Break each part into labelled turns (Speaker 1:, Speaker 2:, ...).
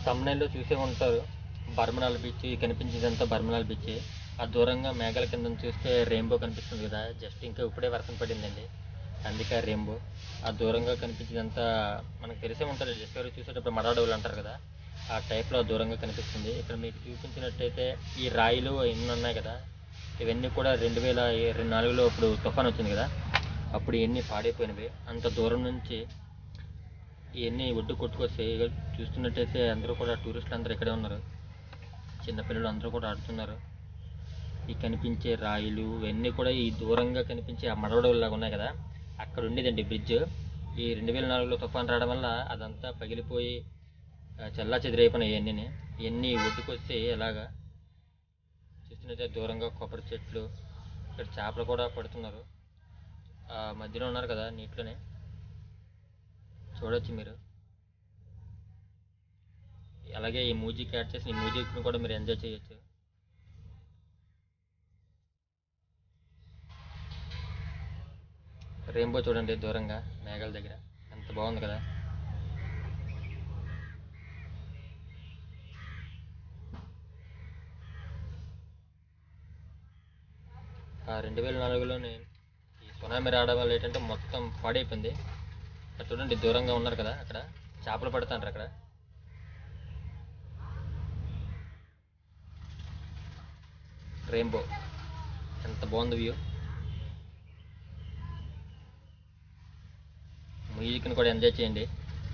Speaker 1: తమిళలో చూసే ఉంటారు బర్మనాల్ beach కనిపించేదంతా బర్మనాల్ beach ఆ దూరంగా మేఘాల కింద చూస్తే రెయిన్బో కనిపిస్తుంది కదా జస్ట్ ఇంకా ఇప్పుడే వర్షం పడిందండి అందుకే ఆ రెయిన్బో ఆ దూరంగా కనిపించేదంతా మనకు తెలిసే ఉంటుంది డిస్కవరీ చూసేటప్పుడు మడాడవులు అంటారు కదా ఆ టైప్లో దూరంగా కనిపిస్తుంది ఇక్కడ మీకు చూపించినట్టయితే ఈ రాయిలు ఎన్ని ఉన్నాయి కదా ఇవన్నీ కూడా రెండు వేల రెండు నాలుగులో ఇప్పుడు తుఫాన్ వచ్చింది కదా అప్పుడు ఇవన్నీ పాడైపోయినవి అంత దూరం నుంచి ఇవన్నీ ఒడ్డు కొట్టుకొస్తే ఇక చూస్తున్నట్టయితే అందరూ కూడా టూరిస్టులు అందరూ ఇక్కడే ఉన్నారు చిన్నపిల్లలు అందరూ కూడా ఆడుతున్నారు ఈ కనిపించే రాయిలు ఇవన్నీ కూడా ఈ దూరంగా కనిపించే ఆ మడవడలాగా ఉన్నాయి కదా అక్కడ ఉండేదండి బ్రిడ్జ్ ఈ రెండు వేల నాలుగులో తుఫాన్ రావడం వల్ల అదంతా పగిలిపోయి చల్లా చెదిరైపోయినాయి ఇవన్నీ ఇవన్నీ ఒడ్డుకొస్తే ఎలాగా చూస్తున్నట్టే దూరంగా కొబ్బరి చెట్లు ఇక్కడ చేపలు కూడా పడుతున్నారు ఆ మధ్యలో ఉన్నారు కదా నీటిలోనే చూడొచ్చు మీరు అలాగే ఈ మ్యూజిక్ యాడ్ చేసి ఈ మ్యూజిక్ని కూడా మీరు ఎంజాయ్ చేయొచ్చు రెయిన్బో చూడండి దూరంగా మేఘాల దగ్గర ఎంత బాగుంది కదా ఆ రెండు వేల నాలుగులోనే ఈ సునామీ రావడం వల్ల ఏంటంటే మొత్తం పాడైపోయింది అక్కడ చూడండి దూరంగా ఉన్నారు కదా అక్కడ చేపలు పడుతుంటారు అక్కడ రెయిన్బో ఎంత బాగుంది వ్యూ మ్యూజిక్ని కూడా ఎంజాయ్ చేయండి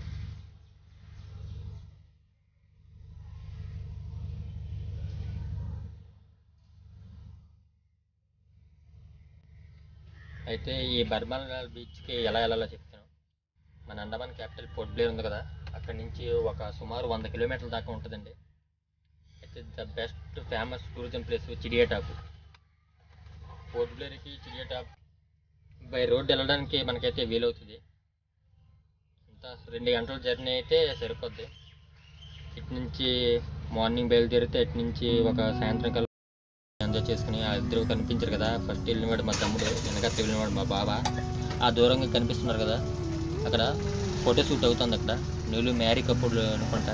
Speaker 1: అయితే ఈ బర్మల్ బీచ్కి ఎలా వెళ్ళాలో చెప్తాను మన అండమాన్ క్యాపిటల్ పోర్ట్ బ్లేర్ ఉంది కదా అక్కడి నుంచి ఒక సుమారు వంద కిలోమీటర్ల దాకా ఉంటుందండి అయితే the best famous tourism place Chidiya Tapu పోర్ట్ బ్లేర్కి చిడియా టాప్ బై రోడ్ వెళ్ళడానికి మనకైతే వీలవుతుంది అంతా రెండు గంటల జర్నీ అయితే సరిపోద్ది ఇటు నుంచి మార్నింగ్ బయలుదేరితే ఇటు నుంచి ఒక సాయంత్రం కల్లా ఎంజాయ్ చేసుకుని ఆ ఇద్దరు కనిపించారు కదా ఫస్ట్ వెళ్ళినవాడు మా తమ్ముడు వెనక వెళ్ళినవాడు మా బావ ఆ దూరంగా కనిపిస్తున్నారు కదా అక్కడ ఫోటో షూట్ అవుతుంది అక్కడ నీళ్ళు మ్యారీ కప్పుడు అనుకుంటా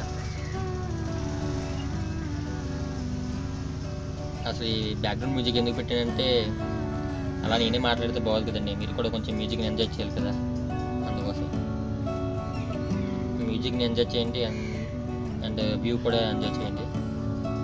Speaker 1: అసలు ఈ బ్యాక్గ్రౌండ్ మ్యూజిక్ ఎందుకు పెట్టానంటే అలా నేనే మాట్లాడితే బాగుంది కదండి మీరు కూడా కొంచెం మ్యూజిక్ని ఎంజాయ్ చేయాలి కదా అందుకోసం మ్యూజిక్ని ఎంజాయ్ చేయండి అండ్ వ్యూ కూడా ఎంజాయ్ చేయండి